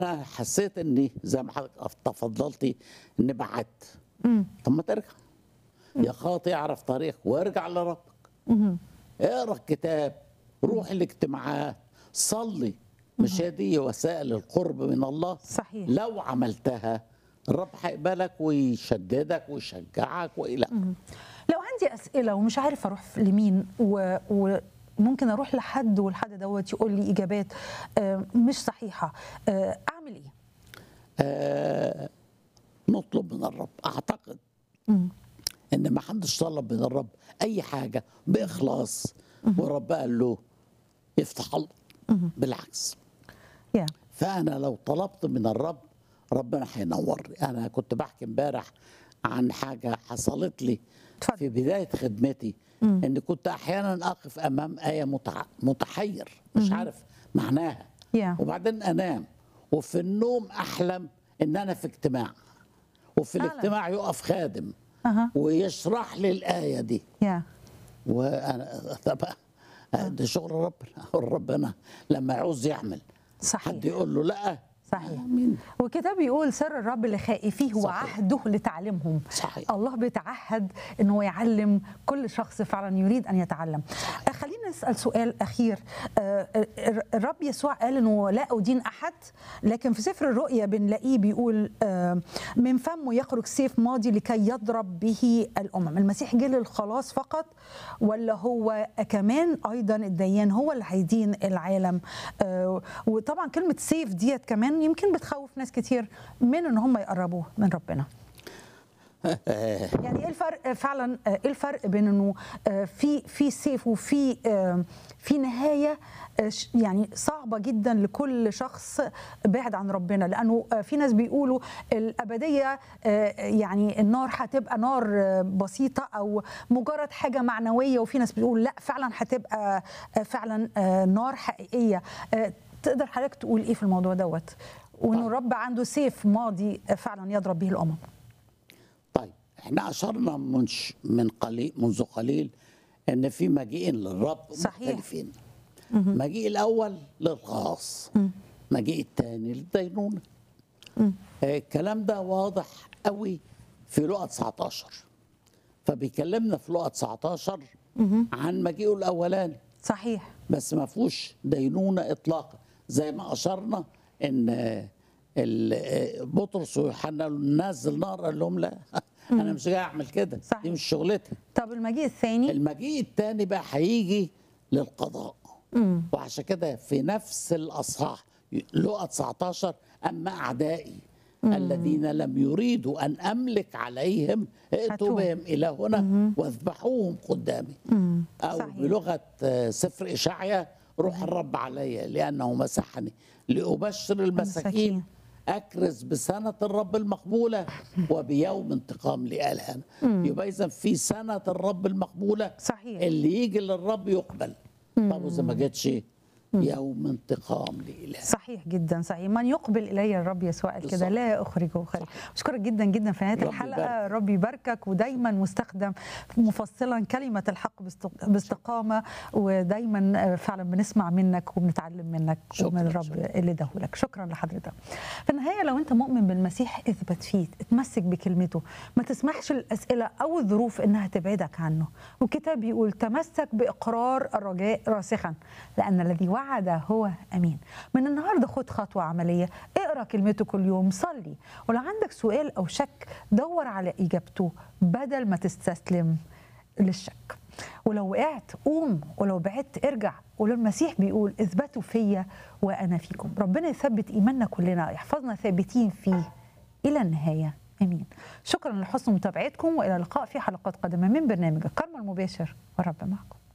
انا حسيت اني زي ما حضرتك تفضلتي اني بعدت مم. طب ما ترجع يا خاطي اعرف طريقك وارجع لربك مهم. اقرا الكتاب روح الاجتماعات صلي مش هي دي وسائل القرب من الله صحيح. لو عملتها الرب هيقبلك ويشددك ويشجعك والى لو عندي اسئله ومش عارف اروح لمين و... وممكن اروح لحد والحد دوت يقول لي اجابات آه، مش صحيحه آه، اعمل ايه آه نطلب من الرب اعتقد مم. ان ما حدش طلب من الرب اي حاجه باخلاص والرب قال له يفتح الله بالعكس يا فانا لو طلبت من الرب ربنا هينور لي انا كنت بحكي امبارح عن حاجه حصلت لي اتفضل. في بدايه خدمتي ان كنت احيانا اقف امام ايه متع... متحير مش عارف معناها يا. وبعدين انام وفي النوم احلم ان انا في اجتماع وفي فعلا. الاجتماع يقف خادم اها ويشرح لي الايه دي يا وانا طب ده شغل ربنا ربنا لما يعوز يعمل صحيح. حد يقول له لا صحيح مين والكتاب بيقول سر الرب لخائفيه صحيح. وعهده لتعلمهم صحيح. الله بيتعهد ان هو يعلم كل شخص فعلا يريد ان يتعلم آه، خلينا نسال سؤال اخير آه، الر- الرب يسوع قال انه لا ادين احد لكن في سفر الرؤيا بنلاقيه بيقول آه، من فمه يخرج سيف ماضي لكي يضرب به الامم المسيح جه للخلاص فقط ولا هو كمان ايضا الديان هو اللي هيدين العالم آه، وطبعا كلمه سيف ديت كمان يمكن بتخوف ناس كتير من ان هم يقربوا من ربنا يعني ايه الفرق فعلا آه، ايه الفرق بين انه آه، في في سيف وفي آه، في نهايه آه، ش- يعني صعبه جدا لكل شخص بعد عن ربنا لانه آه، في ناس بيقولوا الابديه آه، يعني النار هتبقى نار آه، بسيطه او مجرد حاجه معنويه وفي ناس بتقول لا فعلا هتبقى آه، فعلا آه، نار حقيقيه آه، تقدر حضرتك تقول ايه في الموضوع دوت وانه طيب. الرب عنده سيف ماضي آه، فعلا يضرب به الامم طيب احنا اشرنا منش من قليل منذ قليل ان في مجيئين للرب صحيح. مختلفين مجيء الاول للخاص مجيء الثاني للدينونه آه، الكلام ده واضح قوي في لقا 19 فبيكلمنا في لقا 19 عن مجيئه الاولاني صحيح بس ما فيهوش دينونه اطلاقا زي ما اشرنا ان آه، ال- آه، بطرس ويوحنا نزل نار قال لهم لا انا مش جاي اعمل كده صحيح. دي مش شغلتي طب المجيء الثاني المجيء الثاني بقى هيجي للقضاء وعشان كده في نفس الاصحاح لقا 19 اما اعدائي الذين لم يريدوا ان املك عليهم ائتوا هاتوهم. بهم الى هنا واذبحوهم قدامي او صحيح. بلغه آه، سفر اشعيا روح الرب علي لانه مسحني لابشر المساكين. المساكين اكرز بسنه الرب المقبوله وبيوم انتقام لالهنا يبقى اذا في سنه الرب المقبوله صحيح. اللي يجي للرب يقبل طب واذا ما جتش يوم انتقام لالهنا صحيح جدا صحيح من يقبل الي الرب يسوع قال كده صح. لا اخرجه خارج بشكرك جدا جدا في نهايه رب الحلقه يبارك. رب يباركك ودايما مستخدم مفصلا كلمه الحق باست- باستقامه ودايما فعلا بنسمع منك وبنتعلم منك شكراً، ومن الرب شكراً. اللي دهولك شكرا لحضرتك في النهايه لو انت مؤمن بالمسيح اثبت فيه اتمسك بكلمته ما تسمحش الاسئله او الظروف انها تبعدك عنه والكتاب بيقول تمسك باقرار الرجاء راسخا لان الذي وعد هو امين من النهارده خد خطوه عمليه اقرا كلمته كل يوم صلي ولو عندك سؤال او شك دور على اجابته بدل ما تستسلم للشك ولو وقعت قوم ولو بعدت ارجع ولو المسيح بيقول اثبتوا فيا وانا فيكم ربنا يثبت ايماننا كلنا يحفظنا ثابتين فيه الى النهايه امين شكرا لحسن متابعتكم والى اللقاء في حلقات قادمه من برنامج الكرم المباشر والرب معكم